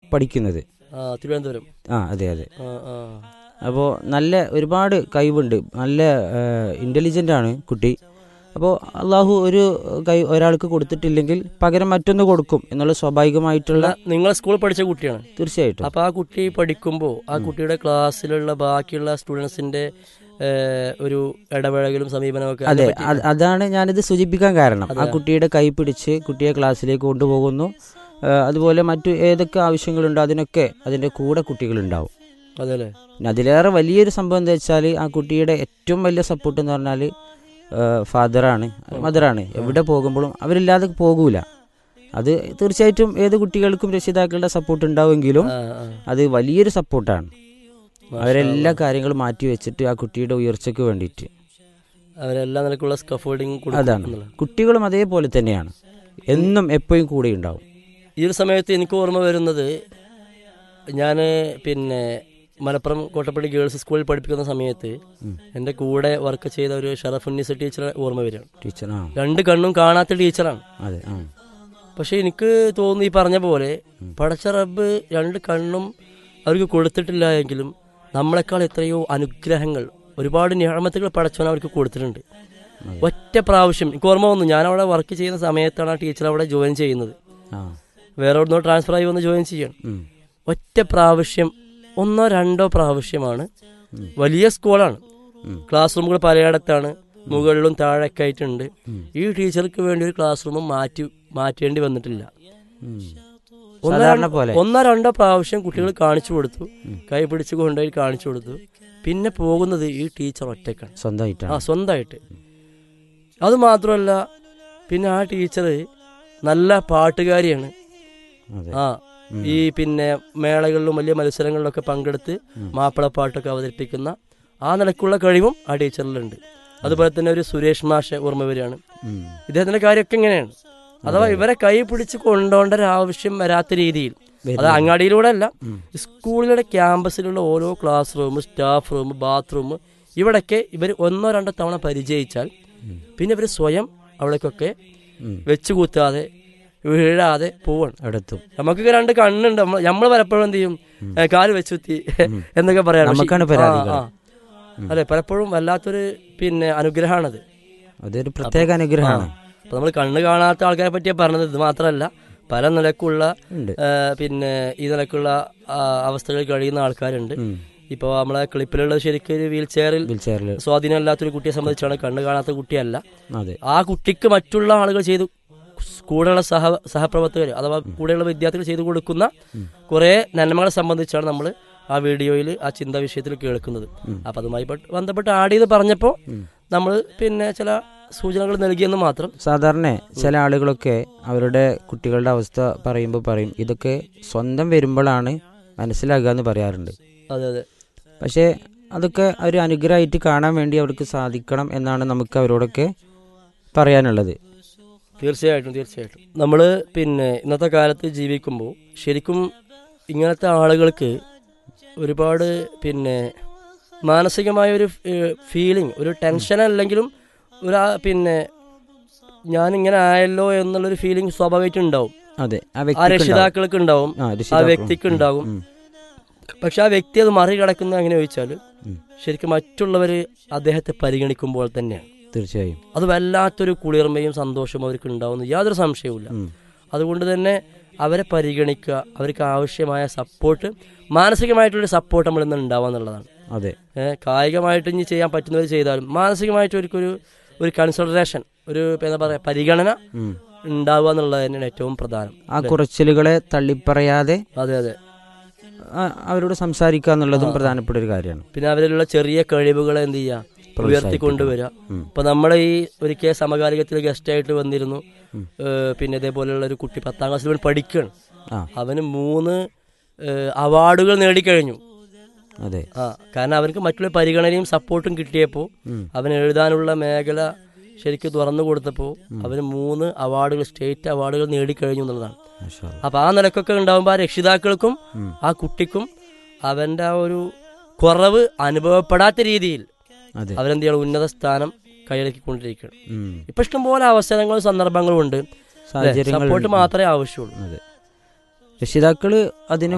പഠിക്കുന്നത് ആ തിരുവനന്തപുരം ആ അതെ അതെ ആ ആ അപ്പോൾ നല്ല ഒരുപാട് കഴിവുണ്ട് നല്ല ഇൻ്റലിജൻ്റ് ആണ് കുട്ടി അപ്പോൾ അള്ളാഹു ഒരു കൈ ഒരാൾക്ക് കൊടുത്തിട്ടില്ലെങ്കിൽ പകരം മറ്റൊന്ന് കൊടുക്കും എന്നുള്ള സ്വാഭാവികമായിട്ടുള്ള നിങ്ങൾ സ്കൂളിൽ പഠിച്ച കുട്ടിയാണ് തീർച്ചയായിട്ടും അപ്പൊ ആ കുട്ടി പഠിക്കുമ്പോൾ ആ കുട്ടിയുടെ ക്ലാസ്സിലുള്ള ബാക്കിയുള്ള സ്റ്റുഡൻസിന്റെ ഏഹ്, ഒരു ഇടപഴകലും സമീപനവും ഒക്കെ അതെ അത് അതാണ് ഞാനിത് സൂചിപ്പിക്കാൻ കാരണം ആ കുട്ടിയുടെ കൈ പിടിച്ച് കുട്ടിയെ ക്ലാസ്സിലേക്ക് കൊണ്ടുപോകുന്നു ആ, അതുപോലെ മറ്റു ഏതൊക്കെ ആവശ്യങ്ങളുണ്ടോ അതിനൊക്കെ അതിൻ്റെ കൂടെ കുട്ടികളുണ്ടാവും അതെ അല്ലേ പിന്നെ അതിലേറെ വലിയൊരു സംഭവം എന്താ വെച്ചാൽ ആ കുട്ടിയുടെ ഏറ്റവും വലിയ സപ്പോർട്ട് എന്ന് പറഞ്ഞാൽ ഫാദറാണ് മദറാണ് എവിടെ പോകുമ്പോഴും അവരില്ലാതെ പോകൂല അത് തീർച്ചയായിട്ടും ഏത് കുട്ടികൾക്കും രക്ഷിതാക്കളുടെ സപ്പോർട്ട് ഉണ്ടാവുമെങ്കിലും ആ ആ അത് വലിയൊരു സപ്പോർട്ടാണ് അവരെല്ലാ കാര്യങ്ങളും മാറ്റി വെച്ചിട്ട് ആ കുട്ടിയുടെ ഉയർച്ചയ്ക്ക് വേണ്ടിയിട്ട് അവരെല്ലാ നിലക്കുള്ള സ്കഫോൾഡിങ് അതാണ് കുട്ടികളും അതേപോലെ തന്നെയാണ് എന്നും എപ്പോഴും കൂടെ ഉണ്ടാവും ഈ ഒരു സമയത്ത് എനിക്ക് ഓർമ്മ വരുന്നത് ഞാൻ പിന്നെ മലപ്പുറം കോട്ടപ്പള്ളി ഗേൾസ് സ്കൂളിൽ പഠിപ്പിക്കുന്ന സമയത്ത് എൻ്റെ കൂടെ വർക്ക് ചെയ്ത ഒരു ഷറഫുന്നീസ് ടീച്ചറെ ഓർമ്മ വരികയാണ് ടീച്ചർ ആ രണ്ട് കണ്ണും കാണാത്ത ടീച്ചറാണ് അതെ ആ പക്ഷെ എനിക്ക് തോന്നുന്നു ഈ പറഞ്ഞ പോലെ പടച്ച റബ്ബ് രണ്ട് കണ്ണും അവർക്ക് കൊടുത്തിട്ടില്ല എങ്കിലും നമ്മളെക്കാൾ എത്രയോ അനുഗ്രഹങ്ങൾ ഒരുപാട് ഞാമത്തുകൾ പടച്ചവൻ അവർക്ക് കൊടുത്തിട്ടുണ്ട് ഒറ്റ പ്രാവശ്യം എനിക്ക് ഓർമ്മ വന്നു ഞാൻ അവിടെ വർക്ക് ചെയ്യുന്ന സമയത്താണ് ആ ടീച്ചർ അവിടെ ജോയിൻ ചെയ്യുന്നത് ആ വേറെ എവിടുന്നോ ട്രാൻസ്ഫർ ആയി വന്ന് ജോയിൻ ചെയ്യണം ഉം. ഒറ്റ പ്രാവശ്യം ഒന്നോ രണ്ടോ പ്രാവശ്യമാണ് വലിയ സ്കൂളാണ് ക്ലാസ് റൂമുകൾ പലയിടത്താണ് മുകളിലും താഴെയൊക്കെ ആയിട്ടുണ്ട് ഈ ടീച്ചർക്ക് വേണ്ടി ഒരു ക്ലാസ് റൂം മാറ്റി മാറ്റേണ്ടി വന്നിട്ടില്ല ഉം. ഒന്നോ സാധാരണ രണ്ടോ- പോലെ ഒന്നോ രണ്ടോ പ്രാവശ്യം കുട്ടികൾ കാണിച്ചു കൊടുത്തു കൈ പിടിച്ച് കൊണ്ടുപോയി കാണിച്ചു കൊടുത്തു പിന്നെ പോകുന്നത് ഈ ടീച്ചർ ഒറ്റക്കാണ് ആ സ്വന്തമായിട്ടാണ് സ്വന്തമായിട്ട് അത് മാത്രമല്ല പിന്നെ ആ ടീച്ചർ നല്ല പാട്ടുകാരിയാണ് അതെ ആ ഈ പിന്നെ മേളകളിലും വലിയ മത്സരങ്ങളിലൊക്കെ പങ്കെടുത്ത് മാപ്പിളപ്പാട്ടൊക്കെ അവതരിപ്പിക്കുന്ന ആ നിലക്കുള്ള കഴിവും ആ ടീച്ചറിലുണ്ട് അതുപോലെ തന്നെ ഒരു സുരേഷ് മാഷ ഓർമ്മ വരികയാണ് ഉം. ഇദ്ദേഹത്തിന്റെ കാര്യമൊക്കെ ഇങ്ങനെയാണ് അഥവാ ഇവരെ കൈ പിടിച്ച് കൊണ്ടുപോകേണ്ട ഒരു ആവശ്യം വരാത്ത രീതിയിൽ അത് അങ്ങാടിയിലൂടെ അല്ല സ്കൂളിലെ ക്യാമ്പസിലുള്ള ഓരോ class room staff room bathroom ഇവിടൊക്കെ ഇവർ ഒന്നോ രണ്ടോ തവണ പരിചയിച്ചാൽ പിന്നെ ഇവർ സ്വയം അവിടേക്കൊക്കെ ഉം. വെച്ച് കൂത്താതെ വീഴാതെ പോവാണ് അടുത്തും നമുക്കൊക്കെ രണ്ട് കണ്ണുണ്ട് നമ്മൾ പലപ്പോഴും എന്ത് ചെയ്യും ഏ, കാല് വെച്ചുത്തി എന്നൊക്കെ പറയാം പക്ഷേ- നമുക്കാണ് ആ, പരാതികൾ. ആ. അതെ പലപ്പോഴും വല്ലാത്തൊരു പിന്നെ അനുഗ്രഹമാണത് അതൊരു പ്രത്യേക അനുഗ്രഹമാണ് അപ്പൊ നമ്മൾ കണ്ണ് കാണാത്ത ആൾക്കാരെ പറ്റിയാ പറഞ്ഞത് ഇത് മാത്രമല്ല പല നിലക്കുള്ള ഉണ്ട് ഏ, പിന്നെ ഈ നിലക്കുള്ള ആ, അവസ്ഥകളിൽ കഴിയുന്ന ആൾക്കാരുണ്ട് ഉം. ഇപ്പോൾ നമ്മളെ ക്ലിപ്പിലുള്ള ശരിക്കും ഒരു വീൽ ചെയറിൽ വീൽ ചെയറിൽ സ്വാധീനമില്ലാത്തൊരു കുട്ടിയെ സംബന്ധിച്ചാണ് കണ്ണ് കാണാത്ത കുട്ടിയല്ല അതെ ആ കുട്ടിക്ക് മറ്റുള്ള ആളുകൾ ചെയ്തു കൂടെയുള്ള സഹ സഹപ്രവർത്തകർ അഥവാ കൂടെയുള്ള വിദ്യാർത്ഥികൾ ചെയ്തു കൊടുക്കുന്ന കുറെ നന്മകളെ സംബന്ധിച്ചാണ് നമ്മൾ ആ വീഡിയോയിൽ ആ ചിന്താ വിഷയത്തിൽ കേൾക്കുന്നത് അപ്പൊ അതുമായി ബട്ട് ബന്ധപ്പെട്ട് ആഡ് ചെയ്ത് പറഞ്ഞപ്പോൾ നമ്മൾ പിന്നെ ചില സൂചനകൾ നൽകിയെന്ന് മാത്രം സാധാരണ ചില ആളുകളൊക്കെ അവരുടെ കുട്ടികളുടെ അവസ്ഥ പറയുമ്പോൾ പറയും ഇതൊക്കെ സ്വന്തം വരുമ്പോഴാണ് മനസ്സിലാകുക എന്ന് പറയാറുണ്ട് അതെ അതെ പക്ഷേ അതൊക്കെ ഒരു അനുഗ്രഹമായിട്ട് കാണാൻ വേണ്ടി അവർക്ക് സാധിക്കണം എന്നാണ് നമുക്ക് അവരോടൊക്കെ പറയാനുള്ളത് തീർച്ചയായിട്ടും തീർച്ചയായിട്ടും നമ്മൾ പിന്നെ ഇന്നത്തെ കാലത്ത് ജീവിക്കുമ്പോൾ ശരിക്കും ഇങ്ങനത്തെ ആളുകൾക്ക് ഒരുപാട് പിന്നെ മാനസികമായ ഒരു ഫീലിംഗ് ഒരു ടെൻഷൻ അല്ലെങ്കിലും ഒരു ആ പിന്നെ ഞാൻ ഇങ്ങനെ ആയല്ലോ എന്നുള്ളൊരു ഫീലിംഗ് സ്വാഭാവികമായിട്ടും ഉണ്ടാവും അതെ ആ ആ വ്യക്തി രക്ഷിതാക്കൾക്ക് ഉണ്ടാവും ആ ആ രക്ഷിതാക്കളും. വ്യക്തിക്ക് ഉണ്ടാകും ഉം. പക്ഷെ ആ വ്യക്തി അത് മറികടക്കുന്നത് എങ്ങനെ ചോദിച്ചാൽ ഉം. ശരിക്കും മറ്റുള്ളവർ അദ്ദേഹത്തെ പരിഗണിക്കുമ്പോൾ തന്നെയാണ് തീർച്ചയായും അത് വല്ലാത്തൊരു കുളിർമയും സന്തോഷവും അവർക്ക് ഉണ്ടാവുന്നു യാതൊരു സംശയവുമില്ല ഉം. അതുകൊണ്ട് തന്നെ അവരെ പരിഗണിക്കുക അവർക്ക് ആവശ്യമായ സപ്പോർട്ട് മാനസികമായിട്ടുള്ളൊരു സപ്പോർട്ട് നമ്മൾ ഇന്ന് ഉണ്ടാവുക എന്നുള്ളതാണ് അതെ ഏഹ് കായികമായിട്ട് ഇനി ചെയ്യാൻ പറ്റുന്നവർ ചെയ്താലും മാനസികമായിട്ട് അവർക്കൊരു ഒരു കൺസിഡറേഷൻ ഒരു ഇപ്പൊ എന്താ പറയുക പരിഗണന ഉം. ഉണ്ടാവുക എന്നുള്ളത് തന്നെയാണ് ഏറ്റവും പ്രധാനം ആ കുറച്ചിലുകളെ തള്ളിപ്പറയാതെ അതെ അതെ ആ, അവരോട് സംസാരിക്കുക എന്നുള്ളതും പ്രധാനപ്പെട്ട ഒരു കാര്യമാണ് പിന്നെ അവരിലുള്ള ചെറിയ കഴിവുകളെ എന്ത് ചെയ്യുക ഉയർത്തിക്കൊണ്ടുവരിക ഉം. ഇപ്പൊ നമ്മുടെ ഈ ഒരിക്കൽ സമകാലികത്തിൽ ഗസ്റ്റ് ആയിട്ട് വന്നിരുന്നു ഏഹ് പിന്നെ ഇതേപോലെയുള്ള ഒരു കുട്ടി പത്താം ക്ലാസ്സിൽ അവൻ പഠിക്കുകയാണ് ആ അവന് മൂന്ന് ഏഹ് അവാർഡുകൾ നേടിക്കഴിഞ്ഞു അതെ ആ കാരണം അവർക്ക് മറ്റുള്ള പരിഗണനയും സപ്പോർട്ടും കിട്ടിയപ്പോൾ ഉം. അവൻ എഴുതാനുള്ള മേഖല ശരിക്കും തുറന്നു കൊടുത്തപ്പോൾ അവന് മൂന്ന് അവാർഡുകൾ സ്റ്റേറ്റ് അവാർഡുകൾ നേടിക്കഴിഞ്ഞു എന്നുള്ളതാണ് മാഷാ അല്ലാ. അപ്പൊ ആ നിലക്കൊക്കെ ഉണ്ടാകുമ്പോൾ ആ രക്ഷിതാക്കൾക്കും ആ കുട്ടിക്കും അവന്റെ ആ ഒരു കുറവ് അനുഭവപ്പെടാത്ത രീതിയിൽ അതെ അവരെന്ത് ചെയ്യണം ഉന്നത സ്ഥാനം കൈയടക്കിക്കൊണ്ടിരിക്കണം ഉം. ഇപ്പൊ ഇഷ്ടംപോലെ അവസരങ്ങളും സന്ദർഭങ്ങളും ഉണ്ട് സാഹചര്യങ്ങൾ സപ്പോർട്ട് മാത്രമേ ആവശ്യമുള്ളൂ അതെ രക്ഷിതാക്കള് അതിന്